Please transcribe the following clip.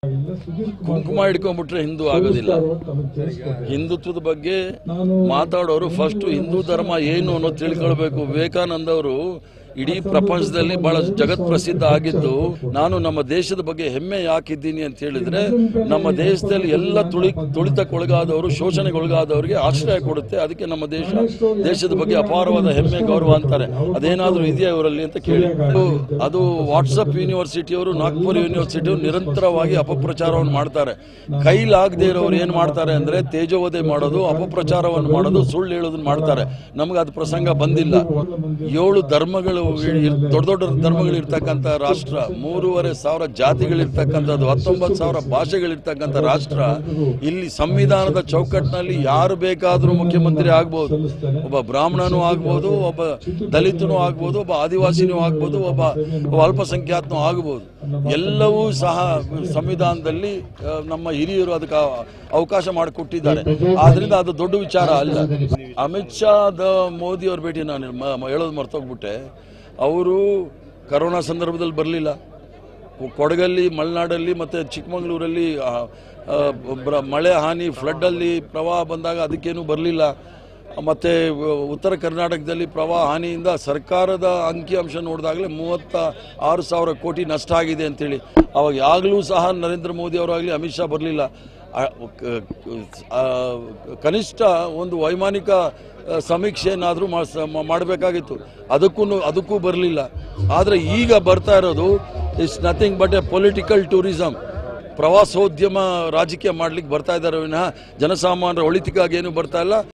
ಕುಂಕುಮ ಹಿಡ್ಕೊಂಡ್ಬಿಟ್ರೆ ಹಿಂದೂ ಆಗೋದಿಲ್ಲ ಹಿಂದುತ್ವದ ಬಗ್ಗೆ ಮಾತಾಡೋರು ಫಸ್ಟ್ ಹಿಂದೂ ಧರ್ಮ ಏನು ಅನ್ನೋದು ತಿಳ್ಕೊಳ್ಬೇಕು ವಿವೇಕಾನಂದ ಅವರು ಇಡೀ ಪ್ರಪಂಚದಲ್ಲಿ ಬಹಳ ಜಗತ್ ಪ್ರಸಿದ್ಧ ಆಗಿದ್ದು ನಾನು ನಮ್ಮ ದೇಶದ ಬಗ್ಗೆ ಹೆಮ್ಮೆ ಯಾಕಿದ್ದೀನಿ ಅಂತ ಹೇಳಿದ್ರೆ ನಮ್ಮ ದೇಶದಲ್ಲಿ ಎಲ್ಲ ತುಳಿ ತುಳಿತಕ್ಕೊಳಗಾದವರು ಶೋಷಣೆಗೊಳಗಾದವರಿಗೆ ಆಶ್ರಯ ಕೊಡುತ್ತೆ ಅದಕ್ಕೆ ನಮ್ಮ ದೇಶ ದೇಶದ ಬಗ್ಗೆ ಅಪಾರವಾದ ಹೆಮ್ಮೆ ಗೌರವ ಅಂತಾರೆ ಅದೇನಾದ್ರೂ ಇದೆಯಾ ಇವರಲ್ಲಿ ಅಂತ ಕೇಳಿ ಅದು- ಅದು ವಾಟ್ಸಪ್ ಯೂನಿವರ್ಸಿಟಿಯವರು ನಾಗ್ಪುರ್ ಯೂನಿವರ್ಸಿಟಿಯವರು ನಿರಂತರವಾಗಿ ಅಪಪ್ರಚಾರವನ್ನು ಮಾಡ್ತಾರೆ ಕೈಲಾಗದೇ ಇರೋರು ಏನ್ ಮಾಡ್ತಾರೆ ಅಂದ್ರೆ ತೇಜೋವಧೆ ಮಾಡೋದು ಅಪಪ್ರಚಾರವನ್ನು ಮಾಡೋದು ಸುಳ್ಳು ಹೇಳೋದನ್ನ ಮಾಡ್ತಾರೆ ನಮ್ಗೆ ಅದು ಪ್ರಸಂಗ ಬಂದಿಲ್ಲ ಏಳು ಧರ್ಮಗಳು ಇರ್- ದೊಡ್ಡ ದೊಡ್ಡ ಧರ್ಮಗಳು ಇರ್ತಕ್ಕಂಥ ರಾಷ್ಟ್ರ ಮೂರುವರೆ ಸಾವಿರ ಜಾತಿಗಳಿರ್ತಕ್ಕಂಥದ್ದು ಹತ್ತೊಂಬತ್ತು ಸಾವಿರ ಭಾಷೆಗಳಿರ್ತಕ್ಕಂಥ ರಾಷ್ಟ್ರ ಇಲ್ಲಿ ಸಂವಿಧಾನದ ಚೌಕಟ್ಟಿನಲ್ಲಿ ಯಾರು ಬೇಕಾದರೂ ಮುಖ್ಯಮಂತ್ರಿ ಆಗ್ಬೋದು ಒಬ್ಬ ಬ್ರಾಹ್ಮಣನೂ ಆಗ್ಬೋದು ಒಬ್ಬ ದಲಿತನೂ ಆಗ್ಬೋದು ಒಬ್ಬ ಆದಿವಾಸಿನೂ ಆಗ್ಬೋದು ಒಬ್ಬ ಒಬ್ಬ ಅಲ್ಪಸಂಖ್ಯಾತನೂ ಆಗ್ಬೋದು ಎಲ್ಲವೂ ಸಹ ಸಂವಿಧಾನದಲ್ಲಿ ಆ, ನಮ್ಮ ಹಿರಿಯರು ಅದಕ್ಕೆ ಅವಕಾಶ ಮಾಡಿಕೊಟ್ಟಿದ್ದಾರೆ ಆದ್ರಿಂದ ಅದು ದೊಡ್ಡ ವಿಚಾರ ಅಲ್ಲ ಅಮಿತ್ ಶಾ ದ ಮೋದಿ ಅವ್ರ ಭೇಟಿ ನಾನು ಮ- ಮ- ಹೇಳೋದು ಮರ್ತೋಗ್ಬಿಟ್ಟೆ ಅವರು ಕರೋನಾ ಸಂದರ್ಭದಲ್ಲಿ ಬರಲಿಲ್ಲ ಕೊಡಗಲ್ಲಿ ಮಲೆನಾಡಲ್ಲಿ ಮತ್ತು ಚಿಕ್ಕಮಗಳೂರಲ್ಲಿ ಆ, ಆ, ಬ್ರ- ಮಳೆ ಹಾನಿ ಫ್ಲಡ್ಡಲ್ಲಿ ಪ್ರವಾಹ ಬಂದಾಗ ಅದಕ್ಕೇನು ಬರಲಿಲ್ಲ ಮತ್ತು ಉತ್ತರ ಕರ್ನಾಟಕದಲ್ಲಿ ಪ್ರವಾಹ ಹಾನಿಯಿಂದ ಸರ್ಕಾರದ ಅಂಕಿಅಂಶ ನೋಡಿದಾಗಲೇ ಮೂವತ್ತ ಆರು ಸಾವಿರ ಕೋಟಿ ನಷ್ಟ ಆಗಿದೆ ಅಂತೇಳಿ ಅವಾಗ ಯಾಗಲೂ ಸಹ ನರೇಂದ್ರ ಮೋದಿ ಅವರಾಗಲಿ ಅಮಿತ್ ಶಾ ಬರಲಿಲ್ಲ ಕನಿಷ್ಠ ಒಂದು ವೈಮಾನಿಕ ಆ, ಸಮೀಕ್ಷೆಯನ್ನಾದರೂ ಮಾಡಬೇಕಾಗಿತ್ತು ಅದಕ್ಕೂ ಅದಕ್ಕೂ ಬರಲಿಲ್ಲ ಆದರೆ ಈಗ ಬರ್ತಾ ಇರೋದು it's nothing but a political tourism ಪ್ರವಾಸೋದ್ಯಮ ರಾಜಕೀಯ ಮಾಡ್ಲಿಕ್ಕೆ ಬರ್ತಾ ಇದ್ದಾರೆ ವಿನಃ ಜನಸಾಮಾನ್ಯರ ಒಳಿತಿಗಾಗಿ ಏನು ಬರ್ತಾ ಇಲ್ಲ